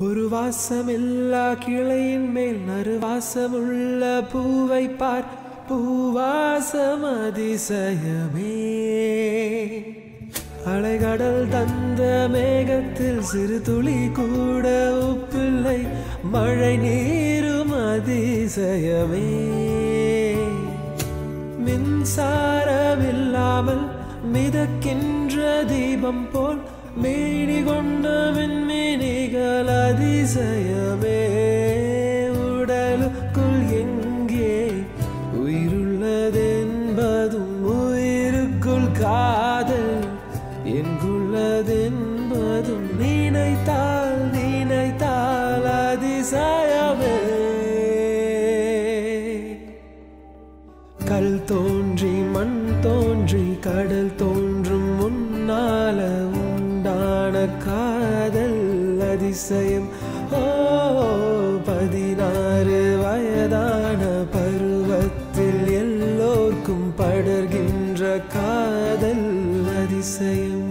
ஒரு வாசமில்லா கிளையின் மேல் நறுவாசமுள்ள பூவை பார் பூவாசம் அதிசயமே அலைகடல் தந்த மேகத்தில் சிறு துளி கூட உப்பில்லை மழை நீரும் அதிசயமே மின்சாரமில்லாமல் மிதக்கின்ற தீபம் போல் மேடி கொண்ட மின்மினிகள் அதிசயமே உடலுக்குள் எங்கே உயிருள்ளதென்பதும் உயிருக்குள் காதல் எங்குள்ளதென்பதும் நினைத்தால் நினைத்தால் அதிசயமே கல் தோன்றி மண் தோன்றி கடல் தோன்றும் முன்னால உண்டான காதல் அதிசயம் ஓ பதினாறு வயதான பருவத்தில் எல்லோர்க்கும் படர்கின்ற காதல் அதிசயம்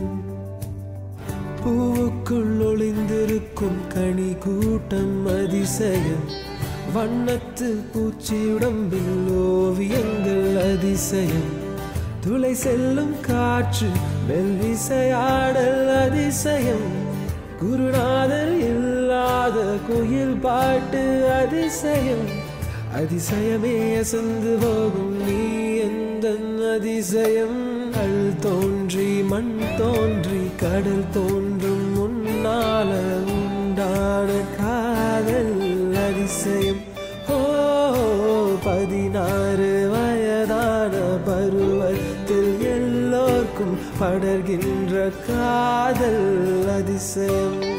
பூவுக்குள் ஒளிந்திருக்கும் கனி கூட்டம் அதிசயம் வண்ணத்து பூச்சியுடம்பில் ஓவியங்கள் அதிசயம் துளை செல்லும் காற்று மெல்விசையாடல் அதிசயம் குருநாதர் இல்லாத குயில் பாட்டு அதிசயம் அதிசயமே அசந்து போகும் நீ எந்த அதிசயம் கல் தோன்றி மண் தோன்றி கடல் தோன்றும் முன்னால உண்டான காதல் அதிசயம் ஓ பதினாறு வயதான பருவத்தில் எல்லோர்க்கும் படர்கின்ற காதல் அதிசயம்